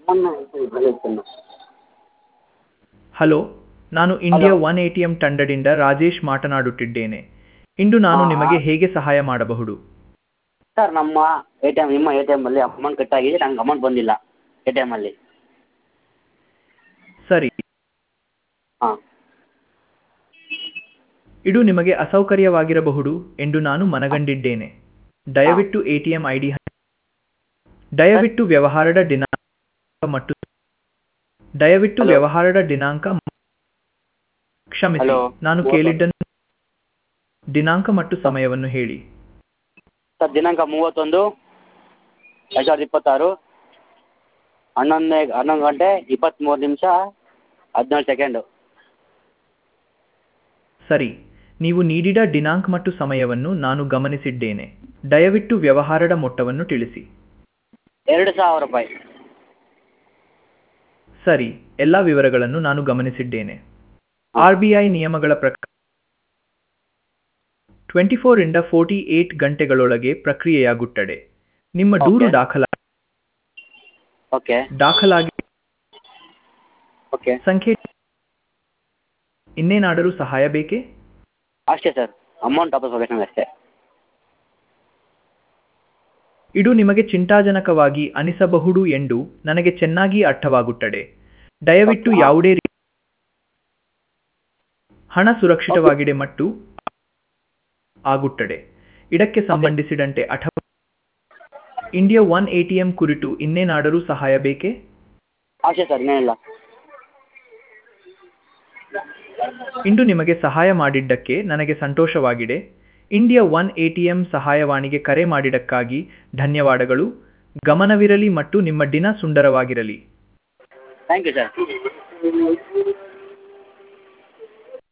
Hello ನಾನು India one A T M ತಂಡದಿಂದ ರಾಜೇಶ್ ಮಾತನಾಡುತ್ತಿದ್ದೇನೆ ಇಂದು ನಾನು ಹಾ. ನಿಮಗೆ ಹೇಗೆ ಸಹಾಯ ಮಾಡಬಹುದು ಸರ್ ನಮ್ಮ ಎ ಟಿ ಎಮ್ ನಿಮ್ಮ ಎ ಟಿ ಎಮ್ಮಲ್ಲಿ ಅಮೌಂಟ್ ಕಟ್ಟಾಗಿದೆ ನಂಗೆ ಅಮೌಂಟ್ ಬಂದಿಲ್ಲ ಎ ಟಿ ಎಮ್ಮಲ್ಲಿ ಸರಿ ಹಾಂ ಇದು ನಿಮಗೆ ಅಸೌಕರ್ಯವಾಗಿರಬಹುದು ಎಂದು ನಾನು ಮನಗಂಡಿದ್ದೇನೆ ದಯವಿಟ್ಟು A T M I D ದಯವಿಟ್ಟು ವ್ಯವಹಾರದ ದಿನಾಂಕ ಮತ್ತು ದಯವಿಟ್ಟು Hello. ವ್ಯವಹಾರದ ದಿನಾಂಕ ಕ್ಷಮಿಸಿ Hello. ನಾನು ಕೇಳಿದ್ದನ್ನು ದಿನಾಂಕ ಮತ್ತು ಸಮಯವನ್ನು ಹೇಳಿ ಸರ್ ದಿನಾಂಕ ಮೂವತ್ತೊಂದು ಎರಡು ಸಾವಿರದ ಇಪ್ಪತ್ತಾರು ಹನ್ನೊಂದನೇ ಹನ್ನೊಂದು ಗಂಟೆ ಇಪ್ಪತ್ತ್ಮೂರು ನಿಮಿಷ ಹದಿನೇಳು ಸೆಕೆಂಡು ಸರಿ ನೀವು ನೀಡಿದ ದಿನಾಂಕ ಮತ್ತು ಸಮಯವನ್ನು ನಾನು ಗಮನಿಸಿದ್ದೇನೆ ದಯವಿಟ್ಟು ವ್ಯವಹಾರದ ಮೊತ್ತವನ್ನು ತಿಳಿಸಿ ಎರಡು ಸಾವಿರ ರೂಪಾಯಿ ಸರಿ ಎಲ್ಲ ವಿವರಗಳನ್ನು ನಾನು ಗಮನಿಸಿದ್ದೇನೆ ಆರ್ ಬಿ ಐ ನಿಯಮಗಳ ಪ್ರಕಾರ ಟ್ವೆಂಟಿ ಫೋರ್ ಇಂದ ಫೋರ್ಟಿ ಏಟ್ ಗಂಟೆಗಳೊಳಗೆ ಪ್ರಕ್ರಿಯೆಯಾಗುತ್ತದೆ ನಿಮ್ಮ ದೂರು Okay. ದಾಖಲಾ ಓಕೆ ದಾಖಲಾಗಿ ಓಕೆ ಸಂಖ್ಯೆ ಇನ್ನೇನಾದರೂ ಸಹಾಯ ಬೇಕೇ ಅಷ್ಟೇ ಸರ್ ಅಮೌಂಟ್ ವಾಪಸ್ ಹೋಗ್ಬೇಕು ನಂಗೆ ಅಷ್ಟೇ ಇದು ನಿಮಗೆ ಚಿಂತಾಜನಕವಾಗಿ ಅನಿಸಬಹುದು ಎಂದು ನನಗೆ ಚೆನ್ನಾಗಿ ಅರ್ಥವಾಗುತ್ತದೆ ದಯವಿಟ್ಟು Okay. ಯಾವುದೇ ರೀ- ಹಣ ಸುರಕ್ಷಿತವಾಗಿದೆ ಮತ್ತು ಆಗುತ್ತದೆ ಇದಕ್ಕೆ ಸಂಬಂಧಿಸಿದಂತೆ ಅಥವಾ ಇಂಡಿಯಾ ಒನ್ ಎಟಿಎಂ ಕುರಿತು ಇನ್ನೇನಾದರೂ ಸಹಾಯ ಬೇಕೇ ಅಷ್ಟೇ ಸರ್ ಇನ್ನೇನಿಲ್ಲ ಇಂದು ನಿಮಗೆ ಸಹಾಯ ಮಾಡಿದ್ದಕ್ಕೆ ನನಗೆ ಸಂತೋಷವಾಗಿದೆ ಇಂಡಿಯಾ ಒನ್ ಎಟಿಎಂ ಸಹಾಯವಾಣಿಗೆ ಕರೆ ಮಾಡಿದ್ದಕ್ಕಾಗಿ ಧನ್ಯವಾದಗಳು ಗಮನವಿರಲಿ ಮತ್ತು ನಿಮ್ಮ ದಿನ ಸುಂದರವಾಗಿರಲಿ ಥ್ಯಾಂಕ್ ಯು ಸರ್